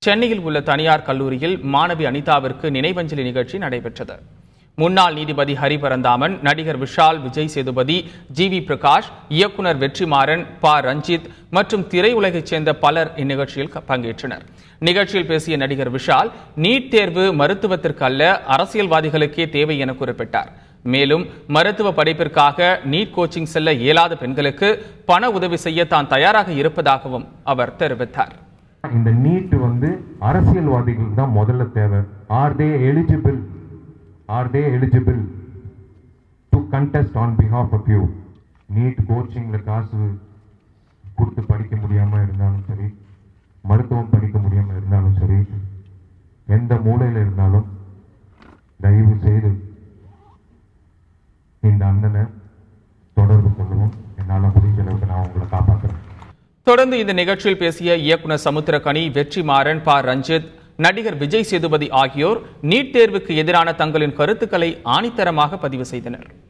சென்னையில் உள்ள தனியார் கல்லூரியில் மாணவி அனிதாவிற்கு நினைவஞ்சலி நிகழ்ச்சி நடைபெற்றது முன்னாள் நீதிபதி ஹரிபரந்தாமன் நடிகர் விஷால் விஜய் சேதுபதி ஜி வி பிரகாஷ் இயக்குனர் வெற்றிமாறன் ப ரஞ்சித் மற்றும் திரையுலகைச் சேர்ந்த பலர் இந்நிகழ்ச்சியில் க- பங்கேற்றனர் நிகழ்ச்சியில் பேசிய நடிகர் விஷால் நீட் தேர்வு மருத்துவத்திற்கு அல்ல அரசியல்வாதிகளுக்கே தேவை என குறிப்பிட்டார் மேலும் மருத்துவ படிப்பிற்காக நீட் கோச்சிங் செல்ல இயலாத பெண்களுக்கு பண உதவி செய்ய தான் தயாராக இருப்பதாகவும் அவர் தெரிவித்தார் இந்த நீட் வந்து அரசியல்வாதிகளுக்கு தான் முதல்ல தேவை are they eligible are they eligible to contest on behalf of you need கோச்சிங்கில் காசு கொடுத்து படிக்க முடியாமல் இருந்தாலும் சரி மருத்துவம் படிக்க முடியாமல் இருந்தாலும் சரி எந்த மூலையில் இருந்தாலும் தயவு செய்து இந்த அண்ணனை தொடர்பு கொள்ளவும் என்னால் முடிஞ்ச அளவுக்கு நான் உங்களை காப்பாற்றுறேன் தொடர்ந்து இந்த நிகழ்ச்சியில் பேசிய இயக்குனர் சமுத்திரகனி வெற்றிமாறன் ப ரஞ்சித் நடிகர் விஜய் சேதுபதி ஆகியோர் நீட் தேர்வுக்கு எதிரான தங்களின் கருத்துக்களை ஆணித்தரமாக பதிவு செய்தனர்